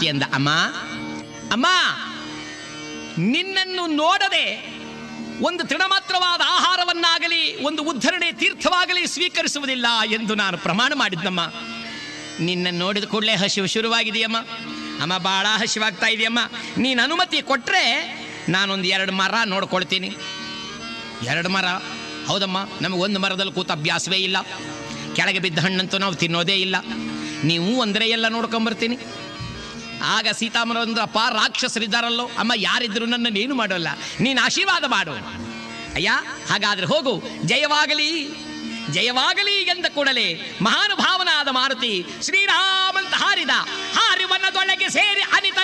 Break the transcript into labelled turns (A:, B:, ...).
A: ಅತ್ತಿ ಅಂದ ಅಮ್ಮ ಅಮ್ಮ ನಿನ್ನನ್ನು ನೋಡದೆ ಒಂದು ತೃಣಮಾತ್ರವಾದ ಆಹಾರವನ್ನಾಗಲಿ ಒಂದು ಉದ್ಧರಣೆ ತೀರ್ಥವಾಗಲಿ ಸ್ವೀಕರಿಸುವುದಿಲ್ಲ ಎಂದು ನಾನು ಪ್ರಮಾಣ ಮಾಡಿದ್ನಮ್ಮ ನಿನ್ನನ್ನು ನೋಡಿದ ಕೂಡಲೇ ಹಸಿವು ಶುರುವಾಗಿದೆಯಮ್ಮ ಅಮ್ಮ ಭಾಳ ಹಸಿವಾಗ್ತಾ ಇದೆಯಮ್ಮ ನೀನು ಅನುಮತಿ ಕೊಟ್ಟರೆ ನಾನೊಂದು ಎರಡು ಮರ ನೋಡ್ಕೊಳ್ತೀನಿ ಎರಡು ಮರ ಹೌದಮ್ಮ ನಮಗೆ ಒಂದು ಮರದಲ್ಲಿ ಕೂತ ಅಭ್ಯಾಸವೇ ಇಲ್ಲ ಕೆಳಗೆ ಬಿದ್ದ ಹಣ್ಣಂತೂ ನಾವು ತಿನ್ನೋದೇ ಇಲ್ಲ ನೀವು ಅಂದರೆ ಎಲ್ಲ ನೋಡ್ಕೊಂಬರ್ತೀನಿ ಆಗ ಸೀತಾಮರಂದ್ರಪ್ಪ ರಾಕ್ಷಸರಿದ್ದಾರಲ್ಲೋ ಅಮ್ಮ ಯಾರಿದ್ರು ನನ್ನನ್ನೇನು ಮಾಡೋಲ್ಲ ನೀನು ಆಶೀರ್ವಾದ ಮಾಡು ಅಯ್ಯ ಹಾಗಾದ್ರೆ ಹೋಗು ಜಯವಾಗಲಿ ಜಯವಾಗಲಿ ಎಂದ ಕೂಡಲೇ ಮಹಾನುಭಾವನಾದ ಮಾರುತಿ ಶ್ರೀರಾಮಂತ ಹಾರಿದ ಹಾರಿ ವನದೊಳಗೆ ಸೇರಿ ಅನಿತ